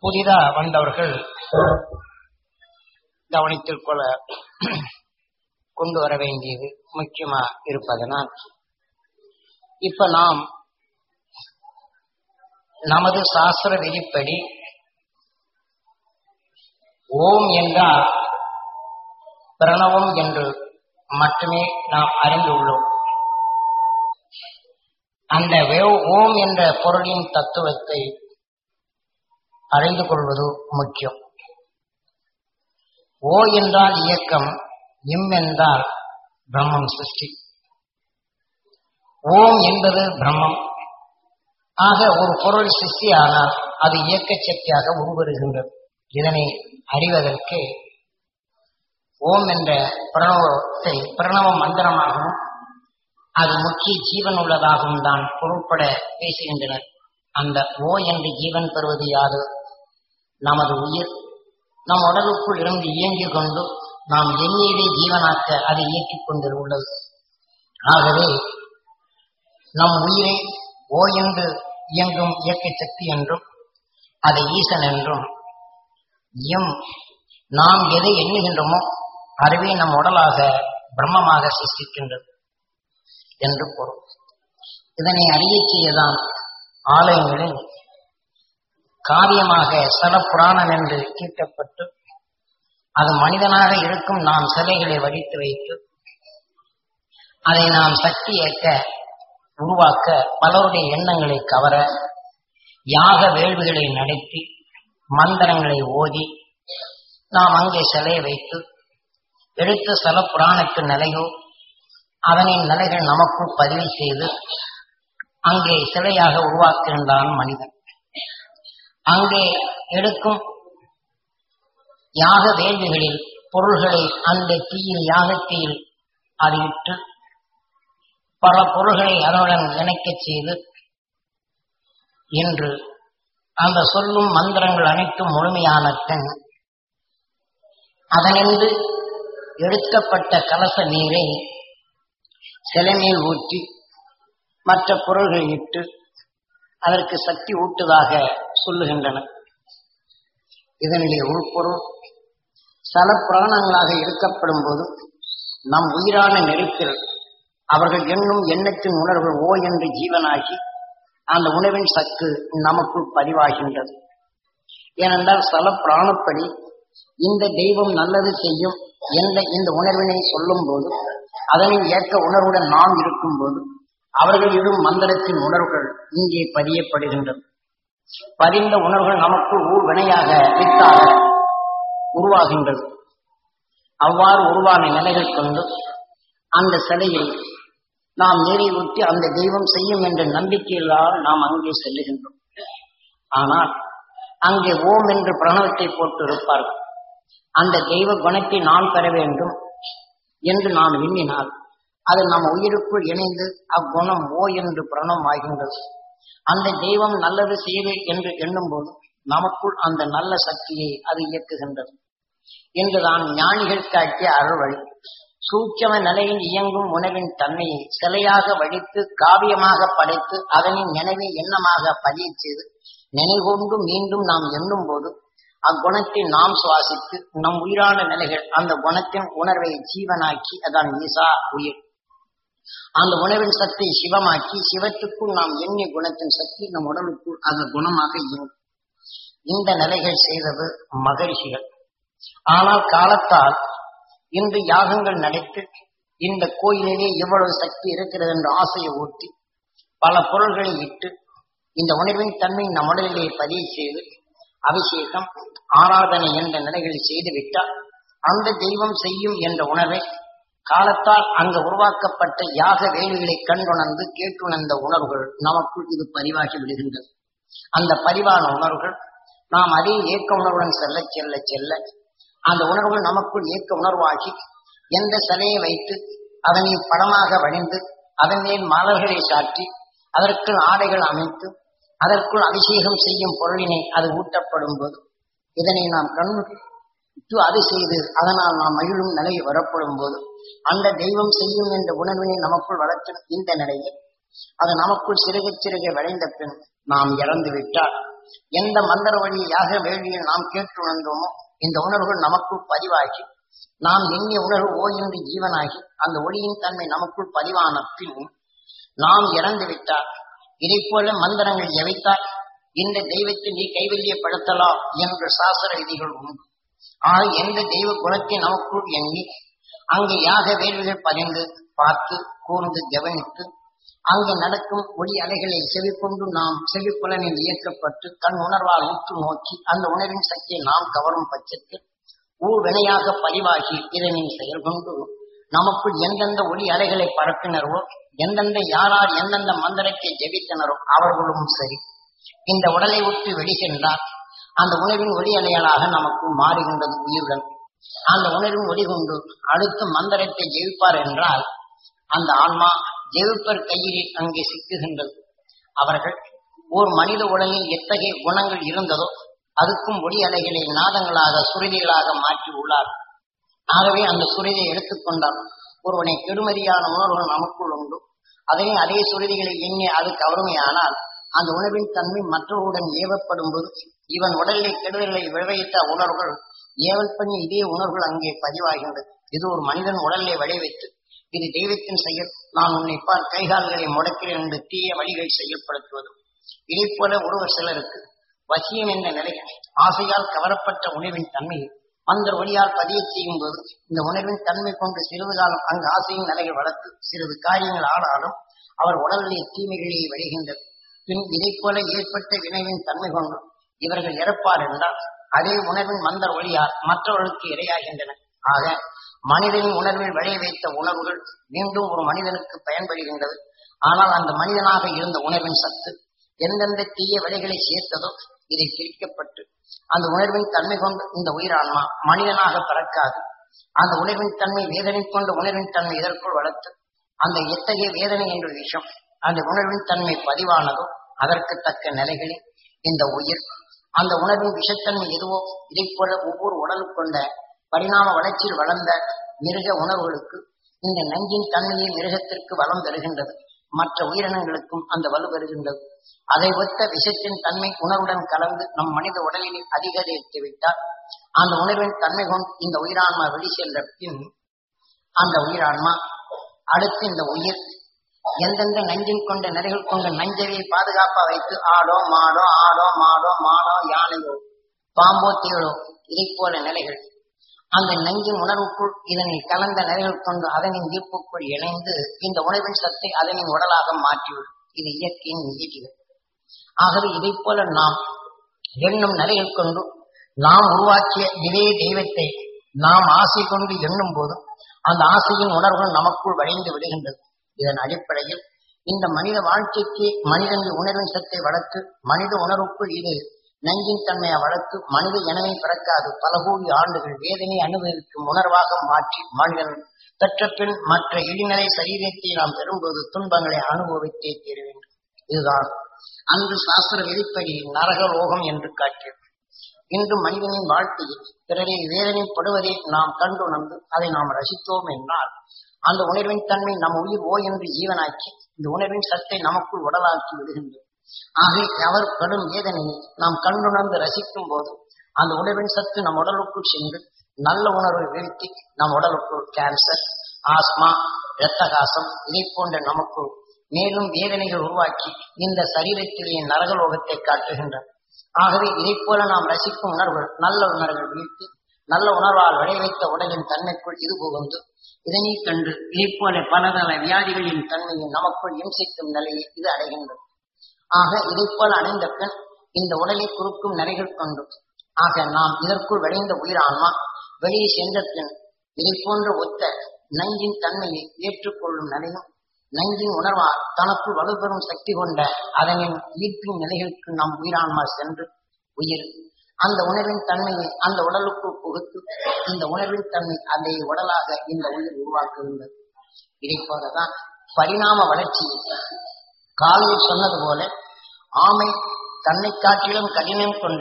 புதிதா வந்தவர்கள் கவனித்துக் கொள்ள கொண்டு வர வேண்டியது முக்கியமா இருப்பதனால் இப்ப நாம் நமது சாஸ்திர விதிப்படி ஓம் என்றால் பிரணவம் என்று மட்டுமே நாம் அறிந்துள்ளோம் அந்த வே- ஓம் என்ற பொருளின் தத்துவத்தை அறிந்து கொள்வது முக்கியம் ஓ என்றால் இயக்கம் இம் என்றால் பிரம்மம் சிருஷ்டி ஓம் என்பது பிரம்மம் ஆக ஒரு பொருள் சிருஷ்டி ஆனால் அது இயக்க சக்தியாக உருவருகின்றது இதனை அறிவதற்கு ஓம் என்ற பிரணவத்தை பிரணவ மந்திரமாகவும் அது முக்கிய ஜீவன் உள்ளதாகவும் தான் பொருட்பட பேசுகின்றனர் அந்த ஓ என்று ஜீவன் பெறுவது யாது நமது உயிர் நம் உடலுக்குள் இருந்து இயங்கிக் கொண்டு நாம் எண்ணியதை ஜீவனாக்க அது இயக்கிக் கொண்டு உள்ளது ஆகவே நம் உயிரை ஓ என்று இயங்கும் இயக்க சக்தி என்றும் அதை ஈசன் என்றும் எம் நாம் எதை எண்ணுகின்றோமோ அதுவே நம் உடலாக பிரம்மமாக சிருஷ்டிக்கின்றது என்று பொருள் இதனை அறிய செய்யதான் ஆலயங்களில் காவியமாக சல புராணம் என்று தீட்டப்பட்டு அது மனிதனாக இருக்கும் நாம் சிலைகளை வடித்து வைத்து அதை நாம் சக்தி ஏற்க உருவாக்க பலருடைய எண்ணங்களை கவர யாக வேள்விகளை நடத்தி மந்திரங்களை ஓதி நாம் அங்கே சிலையை வைத்து எடுத்த சல புராணத்து நிலையோ அதனின் நிலைகள் நமக்குள் பதிவு செய்து அங்கே சிலையாக உருவாக்குகின்றான் மனிதன் அங்கே எடுக்கும் யாக வேள்விகளில் பொருள்களை அந்த தீயில் யாகத்தீயில் அறிவிட்டு பல பொருள்களை அதனுடன் இணைக்கச் செய்து இன்று அந்த சொல்லும் மந்திரங்கள் அனைத்தும் முழுமையான பின் அதனின்று எடுக்கப்பட்ட கலச நீரை சிலைமேல் ஊற்றி மற்ற பொருள்கள் இட்டு அதற்கு சக்தி ஊட்டுவதாக சொல்லுகின்றனர் இதனிலே உள்பொருள் சல புராணங்களாக இருக்கப்படும் போது நம் உயிரான நெருப்பில் அவர்கள் எண்ணும் எண்ணத்தின் உணர்வு ஓ என்று ஜீவனாகி அந்த உணவின் சத்து நமக்குள் பதிவாகின்றது ஏனென்றால் சல பிராணப்படி இந்த தெய்வம் நல்லது செய்யும் என்ற இந்த உணர்வினை சொல்லும் போது அதனின் ஏற்க உணர்வுடன் நாம் இருக்கும் போது அவர்கள் இடும் மந்திரத்தின் உணர்வுகள் இங்கே பதியப்படுகின்றது பதிந்த உணர்வுகள் நமக்குள் ஊர் வினையாக வித்தாக உருவாகின்றது அவ்வாறு உருவான நிலைகள் கொண்டு அந்த சிலையை நாம் நீரை ஊற்றி அந்த தெய்வம் செய்யும் என்ற நம்பிக்கையில்லால் நாம் அங்கே செல்லுகின்றோம் ஆனால் அங்கே ஓம் என்று பிரணவத்தை போட்டு இருப்பார்கள் அந்த தெய்வ குணத்தை நான் பெற வேண்டும் என்று நாம் எண்ணினால் அது நம் உயிருக்குள் இணைந்து அக்குணம் ஓ என்று பிரணவம் ஆகின்றது அந்த தெய்வம் நல்லது செய்து என்று எண்ணும் போது நமக்குள் அந்த நல்ல சக்தியை அது இயக்குகின்றது என்றுதான் ஞானிகள் காட்டிய அருள்வழி சூட்சம நிலையில் இயங்கும் உணவின் தன்மையை சிலையாக வடித்து காவியமாக படைத்து அதனின் நினைவை எண்ணமாக பதிய செய்து நினைகொண்டு மீண்டும் நாம் எண்ணும் போது அக்குணத்தை நாம் சுவாசித்து நம் உயிரான நிலைகள் அந்த குணத்தின் உணர்வை ஜீவனாக்கி அதான் ஈசா உயிர் அந்த உணவின் சக்தி சிவமாக்கி சிவத்துக்குள் நாம் எண்ணிய குணத்தின் சக்தி நம் உடலுக்குள் அந்த குணமாக இயங்கும் இந்த நிலைகள் செய்தது மகரிஷிகள் ஆனால் காலத்தால் இன்று யாகங்கள் நடத்தி இந்த கோயிலிலே எவ்வளவு சக்தி இருக்கிறது என்ற ஆசையை ஊட்டி பல பொருள்களை இட்டு இந்த உணர்வின் தன்மை நம் உடலிலே பதிவு செய்து அபிஷேகம் ஆராதனை என்ற நிலைகளில் செய்துவிட்டால் அந்த தெய்வம் செய்யும் என்ற உணர்வை காலத்தால் அங்கு உருவாக்கப்பட்ட யாக வேலிகளை கண்டுணர்ந்து கேட்டுணர்ந்த உணர்வுகள் நமக்குள் இது பதிவாகி விடுகின்றது அந்த பதிவான உணர்வுகள் நாம் அதே ஏக்க உணர்வுடன் செல்ல செல்ல செல்ல அந்த உணர்வுகள் நமக்குள் ஏக்க உணர்வாகி எந்த சிலையை வைத்து அதனை படமாக வடிந்து அதன் மேல் மலர்களை சாற்றி அதற்குள் ஆடைகள் அமைத்து அதற்குள் அபிஷேகம் செய்யும் பொருளினை அது ஊட்டப்படும் போது இதனை நாம் கண் அது செய்து அதனால் நாம் மகிழும் நிலை வரப்படும் போது அந்த தெய்வம் செய்யும் என்ற உணர்வினை நமக்குள் வளர்த்தும் இந்த நிலையில் அது நமக்குள் சிறுக சிறுக விளைந்த பின் நாம் இறந்து விட்டால் எந்த மந்திர வழியாக வேள்வியில் நாம் கேட்டு உணர்ந்தோமோ இந்த உணர்வுகள் நமக்குள் பதிவாகி நாம் எண்ணிய உணர்வு ஓய்ந்து ஜீவனாகி அந்த ஒளியின் தன்மை நமக்குள் பதிவான பின் நாம் இறந்து விட்டால் இதை போல மந்திரங்கள் எவைத்தால் இந்த தெய்வத்தை நீ கைவல்யப்படுத்தலாம் என்ற சாஸ்திர விதிகள் உண்டு ஆக எந்த தெய்வ குணத்தை நமக்குள் எண்ணி அங்கு யாக வேள்விகள் பதிந்து பார்த்து கூர்ந்து கவனித்து அங்கு நடக்கும் ஒளி அலைகளை செவிக்கொண்டு நாம் செவிப்புலனில் இயக்கப்பட்டு கண் உணர்வால் உற்று நோக்கி அந்த உணர்வின் சக்தியை நாம் கவரும் பட்சத்தில் ஊழ்வினையாக பதிவாகி இதனை செயல்கொண்டு நமக்குள் எந்தெந்த ஒளி அலைகளை பரப்பினரோ எந்தெந்த யாரார் எந்தெந்த மந்திரத்தை ஜெபித்தனரோ அவர்களும் சரி இந்த உடலை விட்டு வெளிசென்றால் அந்த உணர்வின் ஒளி அலைகளாக நமக்கு மாறுகின்றது உயிருடன் அந்த உணர்வின் ஒளி கொண்டு அடுத்த மந்திரத்தை ஜெயிப்பார் என்றால் அந்த ஆன்மா ஜெயிப்பர் கையில் அங்கே சிக்குகின்றது அவர்கள் ஓர் மனித உடலில் எத்தகைய குணங்கள் இருந்ததோ அதுக்கும் ஒளி அலைகளை நாதங்களாக சுருதிகளாக மாற்றி உள்ளார் ஆகவே அந்த சுருதியை எடுத்துக்கொண்டால் ஒருவனை கெடுமதியான உணர்வுகள் நமக்குள் உண்டு அதனை அதே சுருதிகளை எண்ணி அது கவருமையானால் அந்த உணர்வின் தன்மை மற்றவருடன் ஏவப்படும் போது இவன் உடலில் கெடுதலை விளைவித்த உணர்வுகள் ஏவல் பண்ணி இதே உணர்வுகள் அங்கே பதிவாகின்றது இது ஒரு மனிதன் உடலிலே விளைவித்து இது தெய்வத்தின் செயல் நான் உன்னை பார் கைகால்களை முடக்கிறேன் என்று தீய வழிகள் செயல்படுத்துவது இதை போல ஒருவர் சிலருக்கு வசியம் என்ற நிலையில் ஆசையால் கவரப்பட்ட உணர்வின் தன்மையை மந்திர ஒளியால் பதிய செய்யும் போது இந்த உணர்வின் தன்மை கொண்டு சிறிது காலம் அங்கு ஆசையின் நிலையை வளர்த்து சிறிது காரியங்கள் ஆனாலும் அவர் உடலிலே தீமைகளிலே விளைகின்றது பின் இதை போல ஏற்பட்ட வினைவின் தன்மை கொண்டு இவர்கள் இறப்பார் என்றால் அதே உணர்வின் மந்திர ஒளியால் மற்றவர்களுக்கு இரையாகின்றன ஆக மனிதனின் உணர்வில் விளைய வைத்த உணர்வுகள் மீண்டும் ஒரு மனிதனுக்கு பயன்படுகின்றது ஆனால் அந்த மனிதனாக இருந்த உணர்வின் சத்து எந்தெந்த தீய விலைகளை சேர்த்ததோ இதை பிரிக்கப்பட்டு அந்த உணர்வின் தன்மை கொண்டு இந்த உயிரான்மா மனிதனாக பிறக்காது அந்த உணர்வின் தன்மை வேதனை கொண்ட உணர்வின் தன்மை இதற்குள் வளர்த்து அந்த எத்தகைய வேதனை என்ற விஷயம் அந்த உணர்வின் தன்மை பதிவானதோ அதற்கு தக்க நிலைகளில் இந்த உயிர் அந்த உணர்வின் விஷத்தன்மை எதுவோ இதை போல ஒவ்வொரு உடலும் கொண்ட பரிணாம வளர்ச்சியில் வளர்ந்த மிருக உணர்வுகளுக்கு இந்த நஞ்சின் தன்மையை மிருகத்திற்கு வளம் பெறுகின்றது மற்ற உயிரினங்களுக்கும் அந்த வலு பெறுகின்றது அதை ஒத்த விஷத்தின் தன்மை உணர்வுடன் கலந்து நம் மனித உடலில் அதிகரித்து விட்டால் அந்த உணர்வின் தன்மை கொண்டு இந்த உயிரான்மா வெளி சென்ற பின் அந்த உயிரான்மா அடுத்து இந்த உயிர் எந்தெந்த நஞ்சின் கொண்ட நிலைகள் கொண்ட நஞ்சவை பாதுகாப்பா வைத்து ஆடோ மாடோ ஆடோ மாடோ மாடோ யானையோ பாம்போ தேளோ இதை போல நிலைகள் அந்த நஞ்சின் உணர்வுக்குள் இதனை கலந்த நிலைகள் கொண்டு அதனின் ஈர்ப்புக்குள் இணைந்து இந்த உணவின் சத்தை அதனின் உடலாக மாற்றிவிடும் இது இயற்கையின் நிகழ்ச்சிகள் ஆகவே இதை போல நாம் எண்ணும் நிலைகள் கொண்டு நாம் உருவாக்கிய இதே தெய்வத்தை நாம் ஆசை கொண்டு எண்ணும் போது அந்த ஆசையின் உணர்வுகள் நமக்குள் வளைந்து விடுகின்றது இதன் அடிப்படையில் இந்த மனித வாழ்க்கைக்கு மனிதனின் உணர்வின் சத்தை வளர்த்து மனித உணர்வுக்குள் இது நஞ்சின் தன்மையை வளர்த்து மனித இனமே பிறக்காது பல கோடி ஆண்டுகள் வேதனை அனுபவிக்கும் உணர்வாக மாற்றி மனிதன் பெற்ற பின் மற்ற இடிநிலை சரீரத்தை நாம் பெறும்போது துன்பங்களை அனுபவித்தே தீர வேண்டும் இதுதான் அன்று சாஸ்திர விதிப்படி நரக லோகம் என்று காட்டியது இன்று மனிதனின் வாழ்க்கையில் பிறரை வேதனைப்படுவதை நாம் கண்டுணர்ந்து அதை நாம் ரசித்தோம் என்றால் அந்த உணர்வின் தன்மை நம் உயிர் ஓ என்று ஜீவனாக்கி இந்த உணர்வின் சத்தை நமக்குள் உடலாக்கி விடுகின்றது ஆகவே அவர் படும் வேதனையை நாம் கண்டுணர்ந்து ரசிக்கும் போது அந்த உணர்வின் சத்து நம் உடலுக்குள் சென்று நல்ல உணர்வை வீழ்த்தி நம் உடலுக்குள் கேன்சர் ஆஸ்மா இரத்தகாசம் இதை போன்ற நமக்குள் மேலும் வேதனைகள் உருவாக்கி இந்த சரீரத்திலே நரகலோகத்தை காட்டுகின்றன ஆகவே இதை போல நாம் ரசிக்கும் உணர்வுகள் நல்ல உணர்வுகள் வீழ்த்தி நல்ல உணர்வால் விளைவித்த உடலின் தன்மைக்குள் இது புகுந்து இதனை கண்டு இதை போல பலதள வியாதிகளின் தன்மையை நமக்குள் இம்சிக்கும் நிலையை இது அடைகின்றது ஆக இதை போல அடைந்த பின் இந்த உடலை குறுக்கும் நிலைகள் கொண்டு ஆக நாம் இதற்குள் விளைந்த உயிரான்மா வெளியே சென்ற பின் இதை போன்ற ஒத்த நஞ்சின் தன்மையை ஏற்றுக்கொள்ளும் நிலையும் நஞ்சின் உணர்வால் தனக்குள் வலுப்பெறும் சக்தி கொண்ட அதனின் ஈர்ப்பின் நிலைகளுக்கு நம் உயிரான்மா சென்று உயிர் அந்த உணர்வின் தன்மையை அந்த உடலுக்குள் புகுத்து இந்த உணர்வின் தன்மை அதை உடலாக இந்த உயிர் உருவாக்குகின்றது இதை போலதான் பரிணாம வளர்ச்சி காலையில் சொன்னது போல ஆமை தன்னை காட்டிலும் கடினம் கொண்ட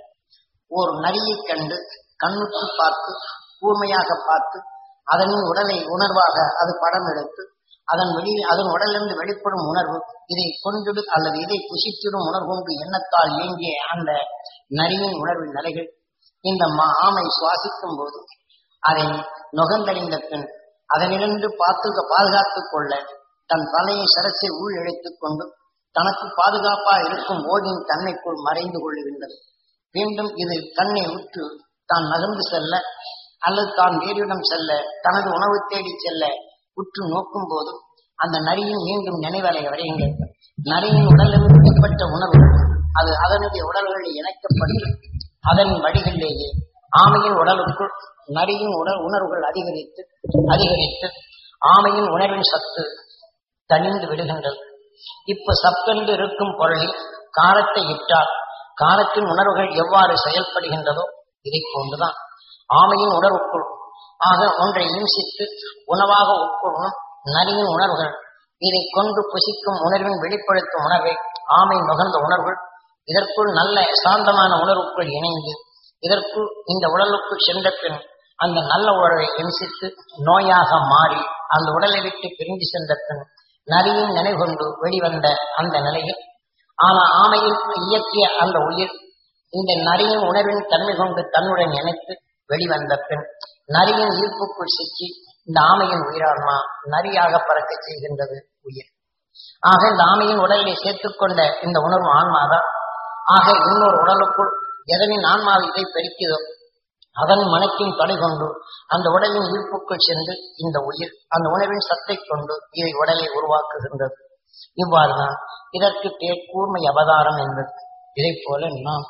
ஒரு நரியை கண்டு கண்ணுக்கு பார்த்து கூர்மையாக பார்த்து அதனின் உடலை உணர்வாக அது படம் எடுத்து அதன் வெளி அதன் உடலிலிருந்து வெளிப்படும் உணர்வு இதை கொண்டிடு அல்லது இதை புசித்திடும் உணர்வு கொண்டு எண்ணத்தால் இயங்கிய அந்த நரியின் உணர்வின் நிலைகள் இந்த மா ஆமை சுவாசிக்கும் போது அதை நுகர்ந்தறிந்த பின் அதனிலிருந்து பார்த்து பாதுகாத்துக் கொள்ள தன் தலையை சரசை உள் இழைத்துக் கொண்டு தனக்கு பாதுகாப்பா இருக்கும் ஓடின் தன்மைக்குள் மறைந்து கொள்ளுகின்றது மீண்டும் இது கண்ணை உற்று தான் நகர்ந்து செல்ல அல்லது தான் வேறிடம் செல்ல தனது உணவு தேடி செல்ல உற்று நோக்கும் போது அந்த நரியின் மீண்டும் நினைவலை வரையுங்கள் நரியின் உடலில் வெளிப்பட்ட உணர்வு அது அதனுடைய உடல்களில் இணைக்கப்பட்டு அதன் வழிகளிலேயே ஆமையின் உடலுக்குள் நரியின் உடல் உணர்வுகள் அதிகரித்து அதிகரித்து ஆமையின் உணர்வின் சத்து தணிந்து விடுகின்றது இப்ப சப்பென்று இருக்கும் பொருளில் காரத்தை இட்டால் காரத்தின் உணர்வுகள் எவ்வாறு செயல்படுகின்றதோ இதை போன்றுதான் ஆமையின் உணர்வுக்குள் ஆக ஒன்றை இம்சித்து உணவாக உட்கொள்ளும் நரியின் உணர்வுகள் இதை கொண்டு புசிக்கும் உணர்வின் வெளிப்படுத்தும் உணர்வை ஆமை நுகர்ந்த உணர்வுகள் இதற்குள் நல்ல சாந்தமான உணர்வுக்குள் இணைந்து இதற்குள் இந்த உடலுக்குள் சென்ற பின் அந்த நல்ல உணர்வை இம்சித்து நோயாக மாறி அந்த உடலை விட்டு பிரிந்து சென்ற பின் நரியின் நினைவுகொண்டு வெளிவந்த அந்த நிலையில் ஆனா ஆமையில் இயக்கிய அந்த உயிர் இந்த நரியின் உணர்வின் தன்மை கொண்டு தன்னுடன் இணைத்து வெளிவந்த பின் நரியின் ஈர்ப்புக்குள் சிக்கி இந்த ஆமையின் உயிரான்மா நரியாக பறக்க செய்கின்றது உயிர் ஆக இந்த ஆமையின் உடலிலே சேர்த்துக்கொண்ட இந்த உணர்வு ஆன்மாதான் ஆக இன்னொரு உடலுக்குள் எதனின் ஆன்மாவை இதை பெருக்கிதோ அதன் மனத்தின் தடை கொண்டு அந்த உடலின் ஈர்ப்புக்குள் சென்று இந்த உயிர் அந்த உணர்வின் சத்தை கொண்டு இதை உடலை உருவாக்குகின்றது இவ்வாறுதான் இதற்கு பேர் கூர்மை அவதாரம் என்பது இதை போல நாம்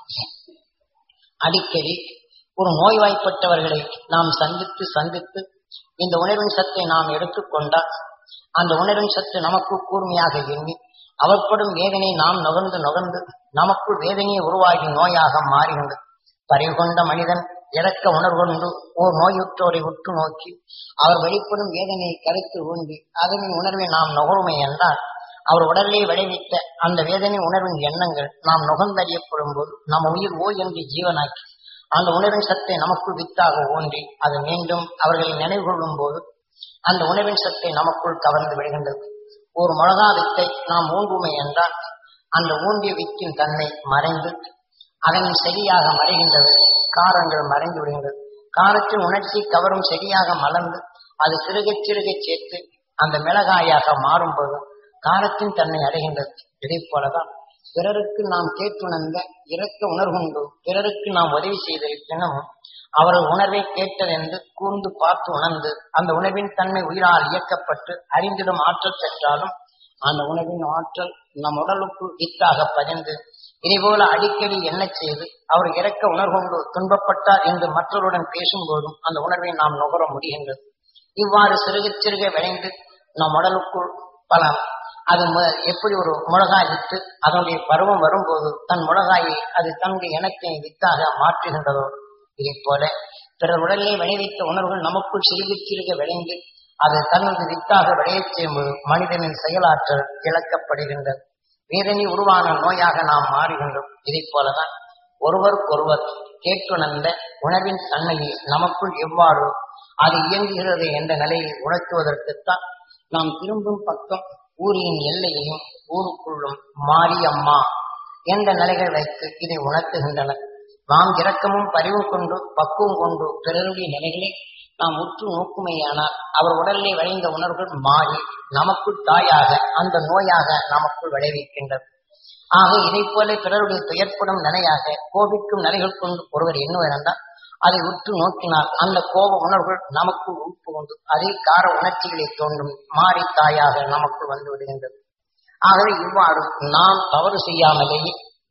அடிக்கடி ஒரு நோய்வாய்ப்பட்டவர்களை நாம் சந்தித்து சந்தித்து இந்த உணர்வின் சத்தை நாம் எடுத்துக்கொண்டால் அந்த உணர்வின் சத்து நமக்கு கூர்மையாக எண்ணி அவர்படும் வேதனை நாம் நுகர்ந்து நுகர்ந்து நமக்குள் வேதனையை உருவாகி நோயாக மாறுகின்றது பறிவு கொண்ட மனிதன் இறக்க உணர்வொண்டு ஓர் நோயுற்றோரை உற்று நோக்கி அவர் வெளிப்படும் வேதனையை கருத்து ஊன்றி அதனின் உணர்வை நாம் நுகருமை என்றால் அவர் உடலிலே விளைவித்த அந்த வேதனை உணர்வின் எண்ணங்கள் நாம் நுகர்ந்தறியப்படும் போது நம் உயிர் ஓ என்று ஜீவனாக்கி அந்த உணர்வின் சத்தை நமக்குள் வித்தாக ஊன்றி அது மீண்டும் அவர்களை நினைவு கொள்ளும் போது அந்த உணர்வின் சத்தை நமக்குள் கவர்ந்து விடுகின்றது ஒரு மிளகா வித்தை நாம் ஊன்றுமை என்றால் அந்த ஊன்றிய வித்தின் தன்மை மறைந்து அதன் செடியாக மறைகின்றது காரங்கள் மறைந்து விடுகின்றது காரத்தின் உணர்ச்சி கவரும் செடியாக மலர்ந்து அது சிறுக சிறுக சேர்த்து அந்த மிளகாயாக மாறும்போது காரத்தின் தன்மை அடைகின்றது இதே போலதான் பிறருக்கு நாம் கேட்டுணர்ந்த இறக்க உணர்வுண்டு பிறருக்கு நாம் உதவி செய்திருப்பினும் அவர்கள் உணர்வை கேட்டதென்று கூர்ந்து பார்த்து உணர்ந்து அந்த உணர்வின் தன்மை உயிரால் இயக்கப்பட்டு அறிந்திடும் ஆற்றல் பெற்றாலும் அந்த உணர்வின் ஆற்றல் நம் உடலுக்குள் இத்தாக பதிந்து இதேபோல அடிக்கடி என்ன செய்து அவர் இறக்க உணர்வுண்டு துன்பப்பட்டார் என்று மற்றவருடன் பேசும்போதும் அந்த உணர்வை நாம் நுகர முடிகின்றது இவ்வாறு சிறுக சிறுக விளைந்து நம் உடலுக்குள் பல அது மு- எப்படி ஒரு முளகாய் வித்து அதனுடைய பருவம் வரும்போது தன் முளகாயை அது தன்னுடைய இனத்தை வித்தாக மாற்றுகின்றதோ இதை போல பிறர் உடலிலே விளைவித்த உணர்வுகள் நமக்குள் சிறுக சிறுக விளைந்து அது தனது வித்தாக விளையச் செய்யும்போது மனிதனின் செயலாற்றல் இழக்கப்படுகின்றது வேதனை உருவான நோயாக நாம் மாறுகின்றோம் இதை போலதான் ஒருவருக்கொருவர் கேட்டுணர்ந்த உணர்வின் தன்மையை நமக்குள் எவ்வாறு அது இயங்குகிறது என்ற நிலையை உணர்த்துவதற்குத்தான் நாம் திரும்பும் பக்கம் ஊரின் எல்லையையும் ஊருக்குள்ளும் மாரியம்மா என்ற நிலைகள் வைத்து இதை உணர்த்துகின்றன நாம் இரக்கமும் பரிவும் கொண்டு பக்குவம் கொண்டு பிறருடைய நிலைகளை நாம் உற்று நோக்குமையானால் அவர் உடலிலே விளைந்த உணர்வுகள் மாறி நமக்குள் தாயாக அந்த நோயாக நமக்குள் விளைவிக்கின்றது ஆக இதை போல பிறருடைய துயர்ப்படும் நிலையாக கோபிக்கும் நிலைகள் கொண்டு ஒருவர் எண்ணுவதென்றால் அதை உற்று நோக்கினால் அந்த கோப உணர்வுகள் நமக்குள் உட்புகுந்து அதே கார உணர்ச்சிகளை தோன்றும் மாறி தாயாக நமக்குள் வந்து விடுகின்றது ஆகவே இவ்வாறு நாம் தவறு செய்யாமலேயே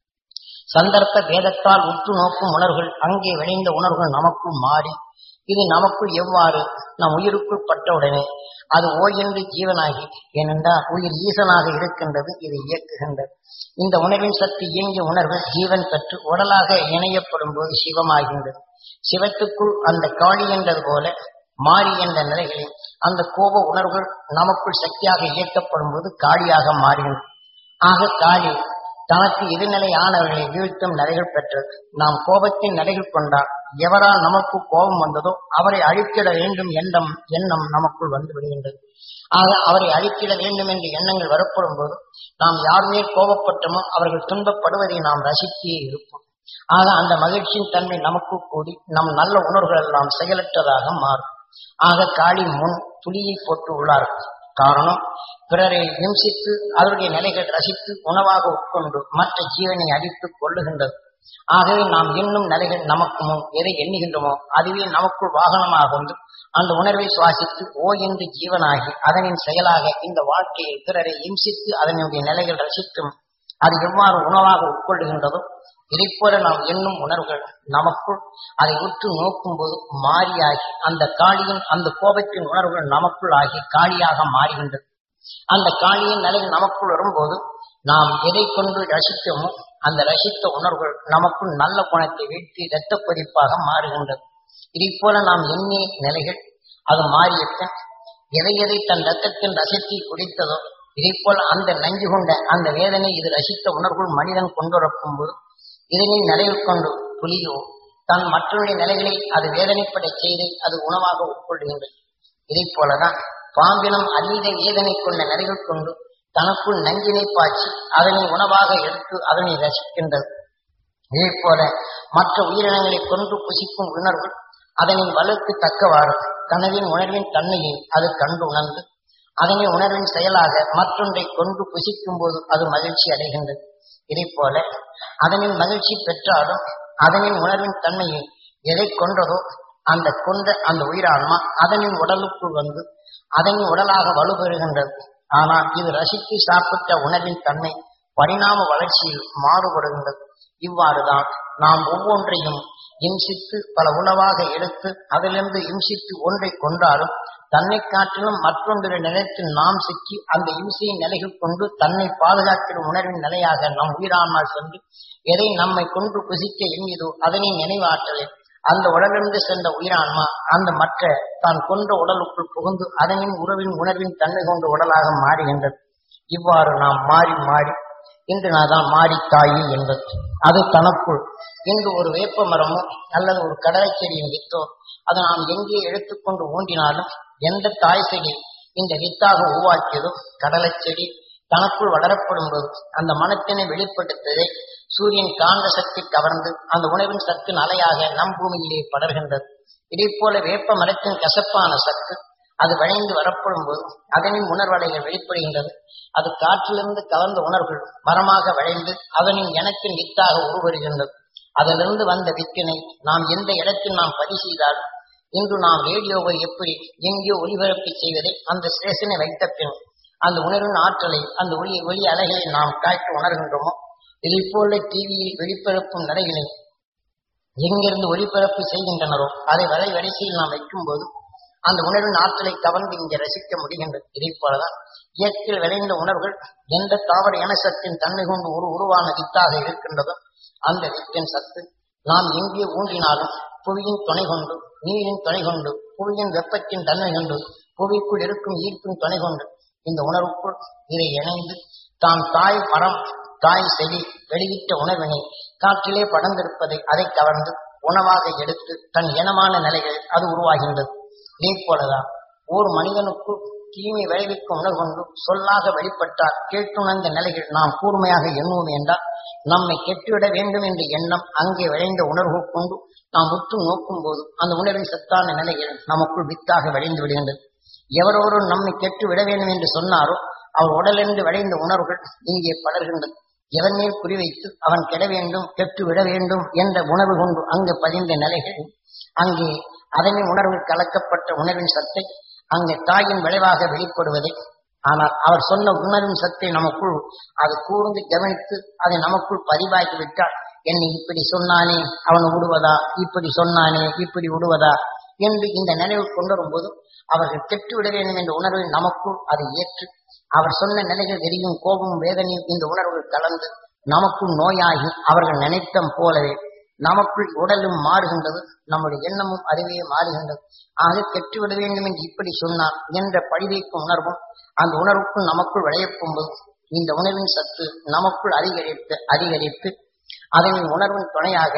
சந்தர்ப்ப வேதத்தால் உற்று நோக்கும் உணர்வுகள் அங்கே விளைந்த உணர்வுகள் நமக்குள் மாறி இது நமக்குள் எவ்வாறு நம் உயிருக்குள் பட்டவுடனே அது ஓய் என்று ஜீவனாகி ஏனென்றால் உயிர் ஈசனாக இருக்கின்றது இது இயக்குகின்றது இந்த உணர்வின் சக்தி இயங்கிய உணர்வு ஜீவன் பெற்று உடலாக இணையப்படும் போது சிவமாகின்றது சிவத்துக்குள் அந்த காளி என்றது போல மாறி என்ற நிலைகளில் அந்த கோப உணர்வுகள் நமக்குள் சக்தியாக இயக்கப்படும் போது காளியாக மாறுகின்றது ஆக காளி தனக்கு எதிர்நிலை ஆனவர்களை வீழ்த்தும் நிலைகள் பெற்றது நாம் கோபத்தின் நிலைகள் கொண்டால் எவரால் நமக்கு கோபம் வந்ததோ அவரை அழித்திட வேண்டும் எண்ணம் எண்ணம் நமக்குள் வந்து விடுகின்றது ஆக அவரை அழித்திட வேண்டும் என்ற எண்ணங்கள் வரப்படும் போது நாம் யார் மேல் கோபப்பட்டோமோ அவர்கள் துன்பப்படுவதை நாம் ரசித்தே இருப்போம் ஆக அந்த மகிழ்ச்சியின் தன்மை நமக்கு கூடி நம் நல்ல உணர்வுகள் எல்லாம் செயலற்றதாக மாறும் ஆக காளி முன் புலியை போட்டு உள்ளார் காரணம் பிறரை இம்சித்து அவருடைய நிலைகள் ரசித்து உணவாக உட்கொண்டு மற்ற ஜீவனை அடித்துக் கொள்ளுகின்றது ஆகவே நாம் எண்ணும் நிலைகள் நமக்கு முன் எதை எண்ணுகின்றோமோ அதுவே நமக்குள் வாகனமாக வந்து அந்த உணர்வை சுவாசித்து ஓ என்று ஜீவனாகி அதனின் செயலாக இந்த வாழ்க்கையை பிறரை இம்சித்து அதனுடைய நிலைகள் ரசித்தும் அது எவ்வாறு உணவாக உட்கொள்ளுகின்றதோ இதைப் போல நாம் எண்ணும் உணர்வுகள் நமக்குள் அதை உற்று நோக்கும் போது மாறியாகி அந்த காளியின் அந்த கோபத்தின் உணர்வுகள் நமக்குள் ஆகி காளியாக மாறுகின்றது அந்த காளியின் நிலை நமக்குள் வரும்போது நாம் எதை கொண்டு ரசித்தோமோ அந்த ரசித்த உணர்வுகள் நமக்குள் நல்ல குணத்தை வீழ்த்தி இரத்த கொதிப்பாக மாறுகின்றது இதைப் போல நாம் எண்ணிய நிலைகள் அது மாறிய பின் எதை எதை தன் ரத்தத்தின் ரசத்தை குடித்ததோ இதைப் போல அந்த நஞ்சு கொண்ட அந்த வேதனை இது ரசித்த உணர்வுகள் மனிதன் கொண்டு வரக்கும் போது இதனை நிலையில் கொண்டு புலியோ தன் மற்றவருடைய நிலைகளை அது வேதனைப்பட செய்து அது உணவாக உட்கொள்கின்றது இதைப் போலதான் பாம்பினம் அதீத வேதனை கொண்ட நிலைகள் கொண்டு தனக்குள் நஞ்சினை பாய்ச்சி அதனை உணவாக எடுத்து அதனை ரசிக்கின்றது இதே போல மற்ற உயிரினங்களை கொன்று புசிக்கும் உணர்வு அதனை வலுக்கு தக்கவாறு கனவின் உணர்வின் தன்மையை அது கண்டு உணர்ந்து அதனை உணர்வின் செயலாக மற்றொன்றை கொன்று புசிக்கும் போது அது மகிழ்ச்சி அடைகின்றது இதை போல அதனின் மகிழ்ச்சி பெற்றாலும் அதனின் உணர்வின் தன்மையை எதை கொன்றதோ அந்த கொண்ட அந்த உயிரான்மா அதனின் உடலுக்குள் வந்து அதனின் உடலாக வலுப்பெறுகின்றது ஆனால் இது ரசித்து சாப்பிட்ட உணர்வின் தன்மை பரிணாம வளர்ச்சியில் மாறுபடுகின்றது இவ்வாறுதான் நாம் ஒவ்வொன்றையும் இம்சித்து பல உணவாக எடுத்து அதிலிருந்து இம்சித்து ஒன்றை கொண்டாலும் தன்னை காட்டிலும் மற்றொன்றை நினைத்து நாம் சிக்கி அந்த இம்சையின் நிலைகள் கொண்டு தன்னை பாதுகாக்கிற உணர்வின் நிலையாக நம் உயிரான்மா சென்று எதை நம்மை கொன்று புசிக்க எண்ணியதோ அதனை நினைவாற்றலில் அந்த உடலிருந்து சென்ற உயிரான்மா அந்த மற்ற தான் கொன்ற உடலுக்குள் புகுந்து அதனின் உறவின் உணர்வின் தன்மை கொண்ட உடலாக மாறுகின்றது இவ்வாறு நாம் மாறி மாறி இன்று நான் தான் மாறி தாயி என்பது அது தனக்குள் இன்று ஒரு வேப்ப மரமோ அல்லது ஒரு கடலை செடியின் வித்தோ அதை நாம் எங்கே எடுத்துக்கொண்டு ஊன்றினாலும் எந்த தாய் செடி இந்த வித்தாக உருவாக்கியதோ கடலை செடி தனக்குள் வளரப்படும் போது அந்த மனத்தினை வெளிப்படுத்துவதை சூரியன் காந்த சக்தி கவர்ந்து அந்த உணவின் சத்தின் அலையாக நம் பூமியிலே படர்கின்றது இதே போல வேப்ப மரத்தின் கசப்பான சத்து அது விளைந்து வரப்படும் போது அதனின் உணர்வலைகள் வெளிப்படுகின்றது அது காற்றிலிருந்து கலந்த உணர்வுகள் மரமாக விளைந்து அதனின் எனக்கின் வித்தாக உருவருகின்றது அதிலிருந்து வந்த வித்தினை நாம் எந்த இடத்தில் நாம் பதிவு செய்தாலும் இன்று நாம் ரேடியோவை எப்படி எங்கேயோ ஒளிபரப்பி செய்வதை அந்த ஸ்டேஷனை வைத்த பின் அந்த உணர்வின் ஆற்றலை அந்த ஒளி ஒளி அலைகளை நாம் காய்ச்சி உணர்கின்றோமோ இதை போல டிவியில் வெளிப்பரப்பும் நடைகளை எங்கிருந்து ஒளிபரப்பு செய்கின்றனரோ அதை வரை வரிசையில் நாம் வைக்கும் போது அந்த உணர்வின் ஆற்றலை கவர்ந்து இங்கே ரசிக்க முடிகின்றது இதை போலதான் இயற்கையில் விளைந்த உணர்வுகள் எந்த தாவர இனசத்தின் தன்மை கொண்டு ஒரு உருவான வித்தாக இருக்கின்றதோ அந்த வித்தின் சத்து நாம் எங்கே ஊன்றினாலும் புவியின் துணை கொண்டு நீரின் துணை கொண்டு புவியின் வெப்பத்தின் தன்மை கொண்டு புவிக்குள் இருக்கும் ஈர்ப்பின் துணை கொண்டு இந்த உணர்வுக்குள் இதை இணைந்து தாம் தாய் மரம் தாய் செடி வெளியிட்ட உணவினை காற்றிலே படர்ந்திருப்பதை அதை கவர்ந்து உணவாக எடுத்து தன் இனமான நிலைகள் அது உருவாகின்றது இதே போலதான் ஓர் மனிதனுக்குள் தீமை விளைவிக்கும் உணர்வு கொண்டு சொல்லாக வெளிப்பட்டால் கேட்டுணர்ந்த நிலைகள் நாம் கூர்மையாக எண்ணுவோம் என்றால் நம்மை கெட்டுவிட வேண்டும் என்ற எண்ணம் அங்கே விளைந்த உணர்வு கொண்டு நாம் உற்று நோக்கும் போது அந்த உணர்வின் சத்தான நிலைகள் நமக்குள் வித்தாக விளைந்து விடுகின்றது எவரோரும் நம்மை கெட்டு விட வேண்டும் என்று சொன்னாரோ அவர் உடலிருந்து விளைந்த உணர்வுகள் இங்கே படர்கின்றது எவன் மேல் குறிவைத்து அவன் கெட வேண்டும் கெட்டு விட வேண்டும் என்ற உணர்வு கொண்டு அங்கு பதிந்த நிலைகள் அங்கே அதனின் உணர்வில் கலக்கப்பட்ட உணர்வின் சத்தை அங்கே தாயின் விளைவாக வெளிப்படுவதை ஆனால் அவர் சொன்ன உணர்வின் சத்தை நமக்குள் அது கூர்ந்து கவனித்து அதை நமக்குள் பதிவாக்கி விட்டால் என்னை இப்படி சொன்னானே அவன் விடுவதா இப்படி சொன்னானே இப்படி விடுவதா என்று இந்த நினைவு கொண்டு வரும்போது அவர்கள் கெட்டு விட வேண்டும் என்ற உணர்வை நமக்குள் அதை ஏற்று அவர் சொன்ன நிலைகள் எரியும் கோபம் வேதனையும் இந்த உணர்வுகள் கலந்து நமக்குள் நோயாகி அவர்கள் நினைத்தம் போலவே நமக்குள் உடலும் மாறுகின்றது நம்முடைய எண்ணமும் அதுவே மாறுகின்றது ஆக கெட்டுவிட வேண்டும் என்று இப்படி சொன்னார் என்ற பழிவைக்கும் உணர்வும் அந்த உணர்வுக்குள் நமக்குள் விளையப்போம்போது இந்த உணர்வின் சத்து நமக்குள் அதிகரித்து அதிகரித்து அதனின் உணர்வின் துணையாக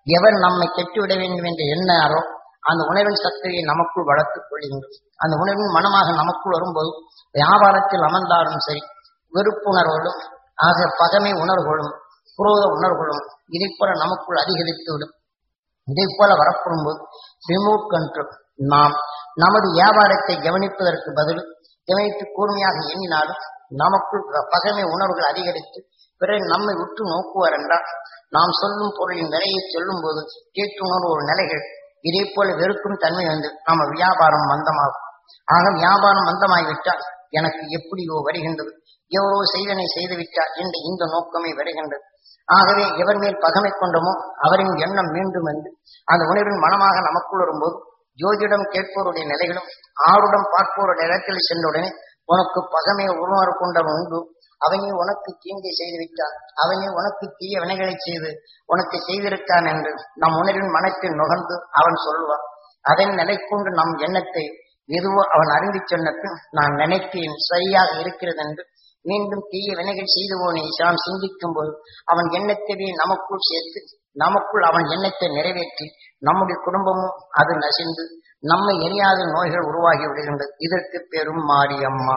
எவர் நம்மை கெட்டுவிட வேண்டும் என்று எண்ணாரோ அந்த உணர்வின் சக்தியை நமக்குள் வளர்த்துக் கொள்ளுங்கள் அந்த உணர்வின் மனமாக நமக்குள் வரும்போது வியாபாரத்தில் அமர்ந்தாலும் சரி வெறுப்புணர்வுகளும் ஆக பகமை உணர்வுகளும் குரோத உணர்வுகளும் இதை போல நமக்குள் அதிகரித்துவிடும் இதை போல வரப்படும்போது ரிமோட் கண்ட்ரோல் நாம் நமது வியாபாரத்தை கவனிப்பதற்கு பதில் கவனித்து கூர்மையாக எண்ணினாலும் நமக்குள் பகமை உணர்வுகள் அதிகரித்து பிறகு நம்மை உற்று நோக்குவார் என்றால் நாம் சொல்லும் பொருளின் நிலையை சொல்லும் போது கேட்டுணர்வு ஒரு நிலைகள் இதே போல வெறுக்கும் தன்மை வந்து நம்ம வியாபாரம் மந்தமாகும் ஆக வியாபாரம் மந்தமாகிவிட்டால் எனக்கு எப்படியோ வருகின்றது எவரோ செய்தனை செய்துவிட்டார் என்ற இந்த நோக்கமே வருகின்றது ஆகவே எவர் மேல் பகமை கொண்டமோ அவரின் எண்ணம் மீண்டும் வந்து அந்த உணர்வின் மனமாக நமக்குள் வரும்போது ஜோதிடம் கேட்போருடைய நிலைகளும் ஆருடம் பார்ப்போருடைய இடத்தில் சென்றவுடனே உனக்கு பகமை உருவாறு கொண்டவன் உண்டு அவனே உனக்கு தீங்கை செய்து விட்டான் அவனே உனக்கு தீய வினைகளை செய்து உனக்கு செய்திருக்கான் என்று நம் உணர்வின் மனத்தில் நுகர்ந்து அவன் சொல்லுவான் அதன் நிலை கொண்டு நம் எண்ணத்தை எதுவோ அவன் அறிந்து சொன்ன பின் நான் நினைத்தேன் சரியாக இருக்கிறது என்று மீண்டும் தீய வினைகள் செய்துவோனை நாம் சிந்திக்கும் போது அவன் எண்ணத்தையே நமக்குள் சேர்த்து நமக்குள் அவன் எண்ணத்தை நிறைவேற்றி நம்முடைய குடும்பமும் அது நசிந்து நம்மை எரியாத நோய்கள் உருவாகி விடுகின்றது இதற்கு பெரும் மாரியம்மா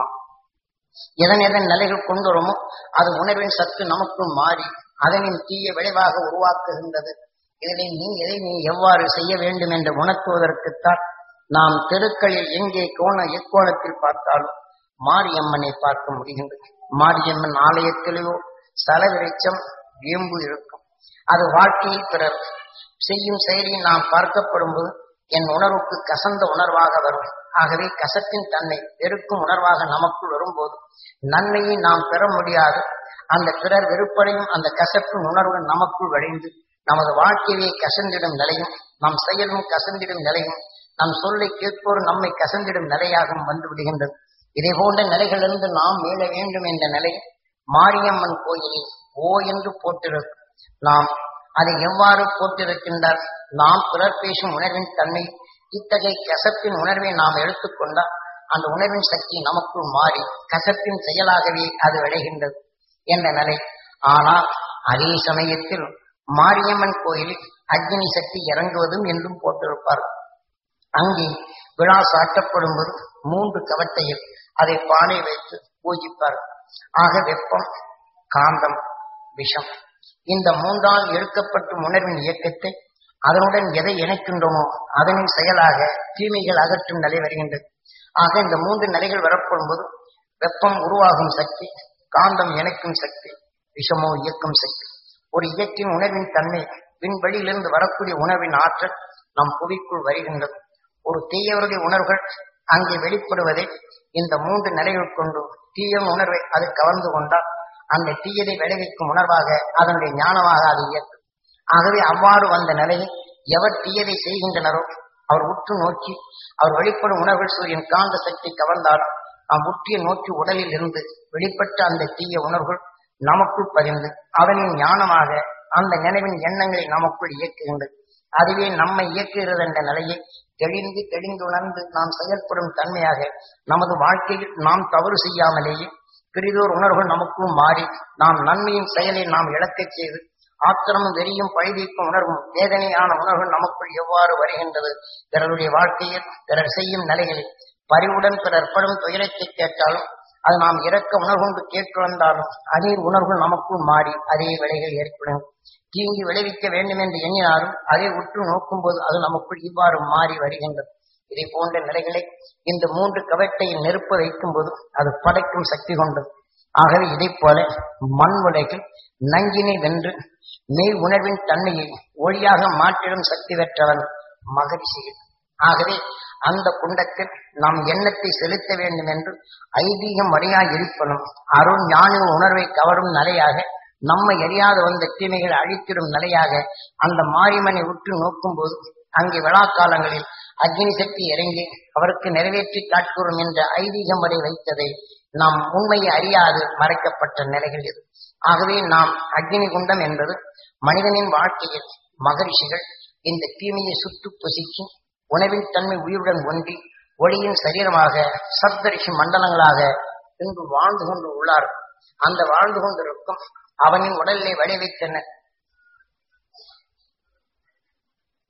எதன் எதன் நிலைகள் கொண்டு வருமோ அது உணர்வின் சத்து நமக்குள் மாறி அதனின் தீய விளைவாக உருவாக்குகின்றது இதனை நீ எதை நீ எவ்வாறு செய்ய வேண்டும் என்று உணர்த்துவதற்குத்தான் நாம் தெருக்களில் எங்கே கோண எக்கோணத்தில் பார்த்தாலும் மாரியம்மனை பார்க்க முடிகின்றது மாரியம்மன் ஆலயத்திலேயோ சலவிரைச்சம் வேம்பு இருக்கும் அது வாழ்க்கையில் பிறர் செய்யும் செயலில் நாம் பார்க்கப்படும் போது என் உணர்வுக்கு கசந்த உணர்வாக வரும் ஆகவே கசத்தின் தன்மை வெறுக்கும் உணர்வாக நமக்குள் வரும்போது நன்மையை நாம் பெற முடியாது அந்த பிறர் வெறுப்படையும் அந்த கசப்பின் உணர்வு நமக்குள் விளைந்து நமது வாழ்க்கையை கசந்திடும் நிலையும் நம் செயலும் கசந்திடும் நிலையும் நம் சொல்லை கேட்போர் நம்மை கசந்திடும் நிலையாகவும் வந்து விடுகின்றது இதை போன்ற நிலைகளிலிருந்து நாம் மீள வேண்டும் என்ற நிலை மாரியம்மன் கோயிலில் ஓ என்று போட்டிருக்கும் நாம் அதை எவ்வாறு போட்டிருக்கின்றார் நாம் பிறர் பேசும் உணர்வின் தன்மை இத்தகைய கசப்பின் உணர்வை நாம் எடுத்துக்கொண்டால் அந்த உணர்வின் சக்தி நமக்குள் மாறி கசப்பின் செயலாகவே அது விளைகின்றது என்ற நிலை ஆனால் அதே சமயத்தில் மாரியம்மன் கோயிலில் அக்னி சக்தி இறங்குவதும் என்றும் போட்டிருப்பார் அங்கே விழா சாட்டப்படும் போது மூன்று கவட்டையில் அதை பானை வைத்து பூஜிப்பார் ஆக வெப்பம் காந்தம் விஷம் இந்த மூன்றால் எடுக்கப்பட்ட உணர்வின் இயக்கத்தை அதனுடன் எதை இணைக்கின்றோமோ அதனின் செயலாக தீமைகள் அகற்றும் நிலை வருகின்றது ஆக இந்த மூன்று நிலைகள் வரப்படும் போது வெப்பம் உருவாகும் சக்தி காந்தம் இணைக்கும் சக்தி விஷமோ இயக்கும் சக்தி ஒரு இயக்கின் உணர்வின் தன்மை விண்வெளியிலிருந்து வரக்கூடிய உணர்வின் ஆற்றல் நம் புவிக்குள் வருகின்றது ஒரு தீயவருடைய உணர்வுகள் அங்கே வெளிப்படுவதை இந்த மூன்று நிலைகள் கொண்டு தீய உணர்வை அது கவர்ந்து கொண்டால் அந்த தீயதை விளைவிக்கும் உணர்வாக அதனுடைய ஞானமாக அது இயக்கும் ஆகவே அவ்வாறு வந்த நிலையை எவர் தீயதை செய்கின்றனரோ அவர் உற்று நோக்கி அவர் வெளிப்படும் உணர்வுகள் சூரியன் காந்த சக்தி கவர்ந்தாலும் நாம் உற்றிய நோக்கி உடலில் இருந்து வெளிப்பட்ட அந்த தீய உணர்வுகள் நமக்குள் பதிந்து அதனின் ஞானமாக அந்த நினைவின் எண்ணங்களை நமக்குள் இயக்குகின்றது அதுவே நம்மை இயக்குகிறது என்ற நிலையை தெளிந்து தெளிந்துணர்ந்து நாம் செயல்படும் தன்மையாக நமது வாழ்க்கையில் நாம் தவறு செய்யாமலேயே பிரிதோர் உணர்வுகள் நமக்குள் மாறி நாம் நன்மையின் செயலை நாம் இழக்கச் செய்து ஆத்திரமும் வெறியும் பழிதீர்க்கும் உணர்வும் வேதனையான உணர்வுகள் நமக்குள் எவ்வாறு வருகின்றது பிறருடைய வாழ்க்கையில் பிறர் செய்யும் நிலைகளில் பரிவுடன் பிறர் படும் துயரத்தை கேட்டாலும் அது நாம் இறக்க உணர்வு கொண்டு கேட்டு வந்தாலும் அதே உணர்வுகள் நமக்குள் மாறி அதே விலைகள் ஏற்படும் தீங்கி விளைவிக்க வேண்டும் என்று எண்ணினாலும் அதை உற்று நோக்கும் போது அது நமக்குள் இவ்வாறு மாறி வருகின்றது இதை போன்ற நிலைகளை இந்த மூன்று கவட்டையில் நெருப்பு வைக்கும் போது அது படைக்கும் சக்தி கொண்டது ஆகவே இதை போல மண் உலகில் நஞ்சினை வென்று மெய் உணர்வின் தன்மையை ஒளியாக மாற்றிடும் சக்தி பெற்றவன் மகரிஷிகள் ஆகவே அந்த குண்டத்தில் நாம் எண்ணத்தை செலுத்த வேண்டும் என்று ஐதீகம் வரையாய் இருப்பனும் அருள் ஞான உணர்வை கவரும் நிலையாக நம்மை எரியாத வந்த தீமைகளை அழித்திடும் நிலையாக அந்த மாரிமனை உற்று நோக்கும் போது அங்கே விழாக்காலங்களில் அக்னி சக்தி இறங்கி அவருக்கு நிறைவேற்றி காட்கூறும் என்ற ஐதீகம் வரை வைத்ததை நாம் உண்மையை அறியாது மறைக்கப்பட்ட நிலைகள் இது ஆகவே நாம் அக்னி குண்டம் என்பது மனிதனின் வாழ்க்கையில் மகரிஷிகள் இந்த தீமையை சுட்டு பொசுக்கி உணவின் தன்மை உயிருடன் ஒன்றி ஒளியின் சரீரமாக சப்தரிஷி மண்டலங்களாக இன்று வாழ்ந்து கொண்டு உள்ளார் அந்த வாழ்ந்து கொண்டிருக்கும் அவனின் உடலிலே விளைவித்தன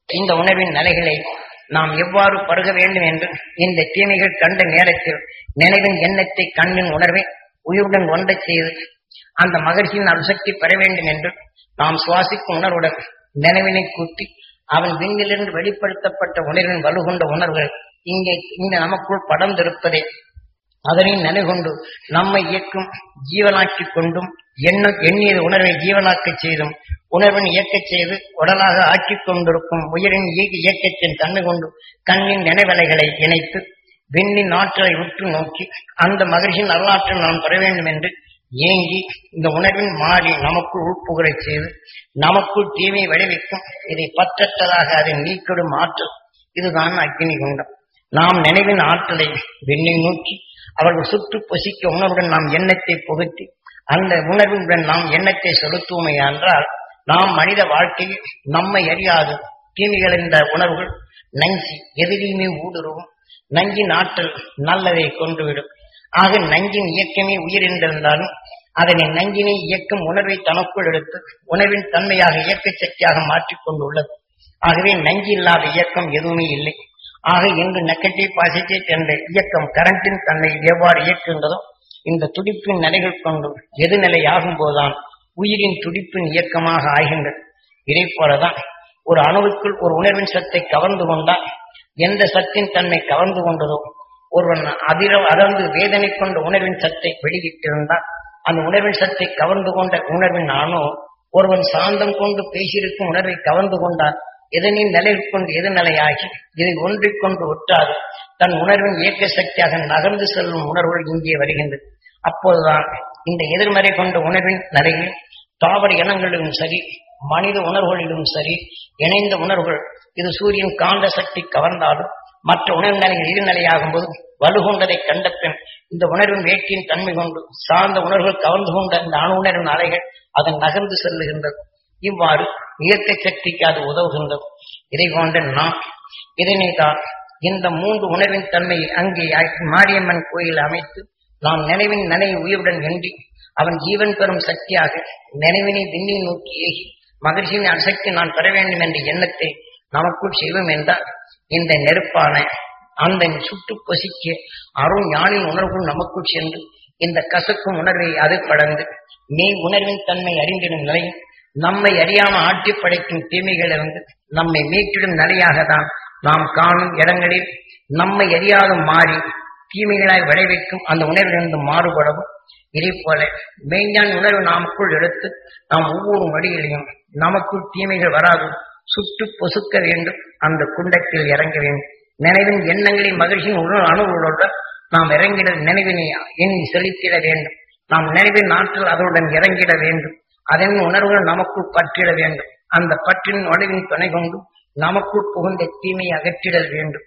இந்த உணர்வின் நிலைகளை நாம் எவ்வாறு பருக வேண்டும் என்று இந்த தீமைகள் கண்ட நேரத்தில் நினைவின் எண்ணத்தை கண்ணின் உணர்வை உயிருடன் ஒன்றச் செய்து அந்த மகிழ்ச்சியின் அணுசக்தி பெற வேண்டும் என்று நாம் சுவாசிக்கும் உணர்வுடன் நினைவினை கூட்டி அவன் விண்ணிலிருந்து வெளிப்படுத்தப்பட்ட உணர்வின் வலுகொண்ட உணர்வுகள் இங்கே இந்த நமக்குள் படர்ந்திருப்பதை அதனை நினைகொண்டு நம்மை இயக்கும் ஜீவனாக்கிக் கொண்டும் எண்ணம் எண்ணிய உணர்வை ஜீவனாக்கச் செய்தும் உணர்வின் இயக்கச் செய்து உடலாக ஆக்கிக் கொண்டிருக்கும் உயிரின் இயக்க இயக்கத்தின் தன்மை கொண்டு கண்ணின் நினைவலைகளை இணைத்து விண்ணின் ஆற்றலை உற்று நோக்கி அந்த மகிழ்ச்சியின் வரலாற்றில் நாம் பெற வேண்டும் என்று ஏங்கி இந்த உணர்வின் மாறி நமக்குள் உட்புகழச் செய்து நமக்குள் தீமை விளைவிக்கும் இதை பற்றற்றதாக அதை நீக்கிடும் ஆற்றல் இதுதான் அக்னி குண்டம் நாம் நினைவின் ஆற்றலை விண்ணை நோக்கி அவர்கள் சுற்று பொசிக்க உணர்வுடன் நாம் எண்ணத்தை புகுத்தி அந்த உணர்வுடன் நாம் எண்ணத்தை செலுத்துவோமே என்றால் நாம் மனித வாழ்க்கையில் நம்மை அறியாது தீமைகள் என்ற உணர்வுகள் நஞ்சி எதிரியுமே ஊடுருவும் நஞ்சின் ஆற்றல் நல்லதை கொண்டுவிடும் ஆக நஞ்சின் இயக்கமே உயிர் என்றிருந்தாலும் அதனை நஞ்சினை இயக்கும் உணர்வை தனக்குள் எடுத்து உணர்வின் தன்மையாக இயக்க சக்தியாக மாற்றிக் கொண்டுள்ளது ஆகவே நஞ்சு இல்லாத இயக்கம் எதுவுமே இல்லை ஆக இன்று நெகட்டிவ் பாசிட்டிவ் என்ற இயக்கம் கரண்டின் தன்னை எவ்வாறு இயக்குகின்றதோ இந்த துடிப்பின் நிலைகள் கொண்டும் எது நிலை ஆகும் போதுதான் உயிரின் துடிப்பின் இயக்கமாக ஆகின்றது இதை போலதான் ஒரு அணுவுக்குள் ஒரு உணர்வின் சத்தை கவர்ந்து கொண்டால் எந்த சத்தின் தன்மை கவர்ந்து கொண்டதோ ஒருவன் அதிர அடர்ந்து வேதனை கொண்ட உணர்வின் சத்தை வெளியிட்டிருந்தால் அந்த உணர்வின் சத்தை கவர்ந்து கொண்ட உணர்வின் அணு ஒருவன் சாந்தம் கொண்டு பேசியிருக்கும் உணர்வை கவர்ந்து கொண்டால் எதனின் நிலையில் கொண்டு எது நிலையாகி இதை ஒன்றிக் கொண்டு ஒட்டாது தன் உணர்வின் இயக்க சக்தியாக நகர்ந்து செல்லும் உணர்வுகள் இங்கே வருகின்றது அப்போதுதான் இந்த எதிர்மறை கொண்ட உணர்வின் நிலையில் தாவர இனங்களிலும் சரி மனித உணர்வுகளிலும் சரி இணைந்த உணர்வுகள் இது சூரியன் காந்த சக்தி கவர்ந்தாலும் மற்ற உணர்வு நிலைகள் இருநிலையாகும் போது வலுகொண்டதை கண்ட பின் இந்த உணர்வின் வேட்கையின் தன்மை கொண்டு சார்ந்த உணர்வுகள் கவர்ந்து கொண்ட இந்த அணு உணர்வின் அலைகள் அதன் நகர்ந்து செல்லுகின்றது இவ்வாறு இயற்கை சக்திக்கு அது உதவுகின்றது இதை போன்ற நாம் இதனை தான் இந்த மூன்று உணர்வின் தன்மையை அங்கே மாரியம்மன் கோயில் அமைத்து நாம் நினைவின் நினைவு உயிருடன் எண்ணி அவன் ஜீவன் பெறும் சக்தியாக நினைவினை விண்ணை நோக்கி ஏகி மகிழ்ச்சியின் அசக்தி நான் பெற வேண்டும் என்ற எண்ணத்தை நமக்குள் செய்வோம் என்றால் இந்த நெருப்பான அந்த சுட்டு பொசிக்க அருண் ஞானின் உணர்வுகள் நமக்குள் சென்று இந்த கசக்கும் உணர்வை அது படர்ந்து மெய் உணர்வின் தன்மை அறிந்திடும் நிலையும் நம்மை அறியாம ஆட்டி படைக்கும் தீமைகளிலிருந்து நம்மை மீட்டிடும் நிலையாக தான் நாம் காணும் இடங்களில் நம்மை அறியாத மாறி தீமைகளாய் விளைவிக்கும் அந்த உணர்விலிருந்து மாறுபடவும் இதே போல மெய்ஞான் உணர்வு நமக்குள் எடுத்து நாம் ஒவ்வொரு வழியிலையும் நமக்குள் தீமைகள் வராது சுட்டு பொசுக்க வேண்டும் அந்த குண்டத்தில் இறங்க வேண்டும் நினைவின் எண்ணங்களின் மகிழ்ச்சியின் உணர்வு அணுகுகளுடன் நாம் இறங்கிட நினைவினை எண்ணி செலுத்திட வேண்டும் நாம் நினைவின் ஆற்றல் அதனுடன் இறங்கிட வேண்டும் அதன் உணர்வுகள் நமக்குள் பற்றிட வேண்டும் அந்த பற்றின் உணவின் துணை கொண்டு நமக்குள் புகுந்த தீமையை அகற்றிடல் வேண்டும்